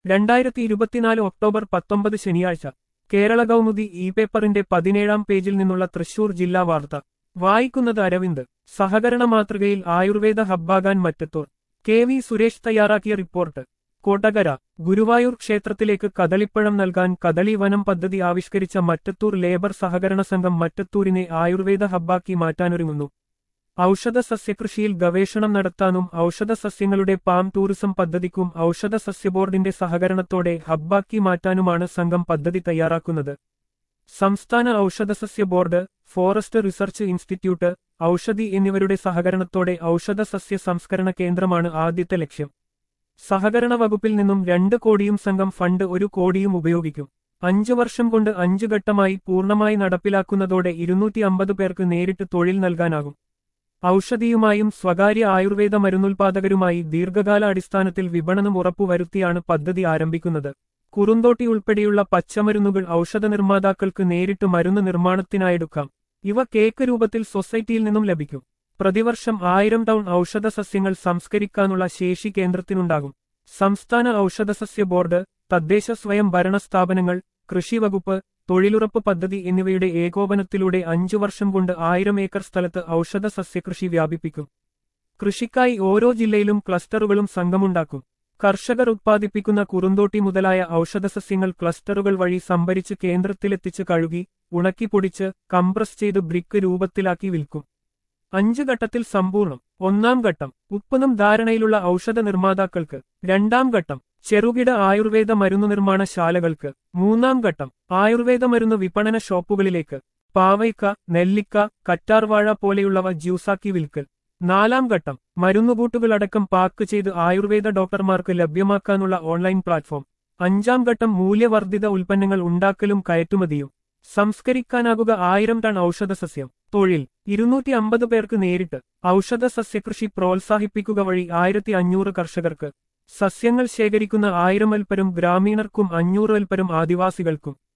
രണ്ടായിരത്തി ഇരുപത്തിനാല് ഒക്ടോബർ പത്തൊമ്പത് ശനിയാഴ്ച കേരള കൗമുദി ഇ പേപ്പറിന്റെ പതിനേഴാം പേജിൽ നിന്നുള്ള തൃശൂർ ജില്ലാ വാർത്ത വായിക്കുന്നത് അരവിന്ദ് സഹകരണ മാതൃകയിൽ ആയുർവേദ ഹബ്ബാകാൻ മറ്റത്തൂർ കെ വി സുരേഷ് തയ്യാറാക്കിയ റിപ്പോർട്ട് കൊടകര ഗുരുവായൂർ ക്ഷേത്രത്തിലേക്ക് കദളിപ്പഴം നൽകാൻ കദളി വനം പദ്ധതി ആവിഷ്കരിച്ച മറ്റത്തൂർ ലേബർ സഹകരണ സംഘം മറ്റത്തൂരിനെ ആയുർവേദ ഹബ്ബാക്കി മാറ്റാനൊരുങ്ങുന്നു ഔഷധ സസ്യകൃഷിയിൽ ഗവേഷണം നടത്താനും ഔഷധ സസ്യങ്ങളുടെ പാം ടൂറിസം പദ്ധതിക്കും ഔഷധ സസ്യ ബോർഡിന്റെ സഹകരണത്തോടെ ഹബ്ബാക്കി മാറ്റാനുമാണ് സംഘം പദ്ധതി തയ്യാറാക്കുന്നത് സംസ്ഥാന ഔഷധസസ്യ board forest research institute Oushadhi എന്നിവരുടെ സഹകരണത്തോടെ ഔഷധ സസ്യ സംസ്കരണ കേന്ദ്രമാണ് ആദ്യത്തെ ലക്ഷ്യം സഹകരണ വകുപ്പിൽ നിന്നും രണ്ട് കോടിയും സംഘം ഫണ്ട് ഒരു കോടിയും ഉപയോഗിക്കും അഞ്ചു വർഷം കൊണ്ട് അഞ്ചു ഘട്ടമായി പൂർണ്ണമായി നടപ്പിലാക്കുന്നതോടെ ഇരുന്നൂറ്റി അമ്പത് പേർക്ക് നേരിട്ട് തൊഴിൽ നൽകാനാകും ഔഷധിയുമായും സ്വകാര്യ ആയുർവേദ മരുന്നുൽപാദകരുമായി ദീർഘകാല അടിസ്ഥാനത്തിൽ വിപണനം ഉറപ്പുവരുത്തിയാണ് പദ്ധതി ആരംഭിക്കുന്നത് കുറുന്തോട്ടി ഉൾപ്പെടെയുള്ള പച്ചമരുന്നുകൾ ഔഷധ നിർമ്മാതാക്കൾക്ക് നേരിട്ട് മരുന്ന് നിർമ്മാണത്തിനായെടുക്കാം ഇവ കേക്ക് രൂപത്തിൽ സൊസൈറ്റിയിൽ നിന്നും ലഭിക്കും പ്രതിവർഷം ആയിരം ടൗൺ ഔഷധ സസ്യങ്ങൾ സംസ്കരിക്കാനുള്ള ശേഷി കേന്ദ്രത്തിനുണ്ടാകും സംസ്ഥാന ഔഷധസസ്യ ബോർഡ് തദ്ദേശ സ്വയം ഭരണ സ്ഥാപനങ്ങൾ കൃഷിവകുപ്പ് തൊഴിലുറപ്പ് പദ്ധതി എന്നിവയുടെ ഏകോപനത്തിലൂടെ അഞ്ചു വർഷം കൊണ്ട് ആയിരം ഏക്കർ സ്ഥലത്ത് ഔഷധ സസ്യകൃഷി വ്യാപിപ്പിക്കും കൃഷിക്കായി ഓരോ ജില്ലയിലും ക്ലസ്റ്ററുകളും സംഘമുണ്ടാക്കും കർഷകർ ഉത്പാദിപ്പിക്കുന്ന കുറുന്തോട്ടി മുതലായ ഔഷധസസ്യങ്ങൾ ക്ലസ്റ്ററുകൾ വഴി സംഭരിച്ച് കേന്ദ്രത്തിലെത്തിച്ച് കഴുകി ഉണക്കിപ്പൊടിച്ച് കംപ്രസ് ചെയ്ത് ബ്രിക്ക് രൂപത്തിലാക്കി വിൽക്കും അഞ്ച് ഘട്ടത്തിൽ സമ്പൂർണ്ണം ഒന്നാം ഘട്ടം ഉത്പന്നം ധാരണയിലുള്ള ഔഷധ നിർമ്മാതാക്കൾക്ക് രണ്ടാം ഘട്ടം ചെറുകിട ആയുർവേദ മരുന്നു നിർമ്മാണ ശാലകൾക്ക് മൂന്നാം ഘട്ടം ആയുർവേദ മരുന്ന് വിപണന ഷോപ്പുകളിലേക്ക് പാവയ്ക്ക നെല്ലിക്ക കറ്റാർവാഴ പോലെയുള്ളവ ജ്യൂസാക്കി വിൽക്കൽ നാലാം ഘട്ടം മരുന്നുകൂട്ടുകളടക്കം പാക്ക് ചെയ്ത് ആയുർവേദ ഡോക്ടർമാർക്ക് ലഭ്യമാക്കാനുള്ള ഓൺലൈൻ പ്ലാറ്റ്ഫോം അഞ്ചാം ഘട്ടം മൂല്യവർദ്ധിത ഉൽപ്പന്നങ്ങൾ ഉണ്ടാക്കലും കയറ്റുമതിയും സംസ്കരിക്കാനാകുക ആയിരം ടൺ ഔഷധസസ്യം തൊഴിൽ ഇരുന്നൂറ്റി അമ്പത് പേർക്ക് നേരിട്ട് ഔഷധ സസ്യകൃഷി പ്രോത്സാഹിപ്പിക്കുക വഴി ആയിരത്തി അഞ്ഞൂറ് കർഷകർക്ക് സസ്യങ്ങൾ ശേഖരിക്കുന്ന ആയിരം അൽപ്പരും ഗ്രാമീണർക്കും അഞ്ഞൂറ് അൽപ്പരും ആദിവാസികൾക്കും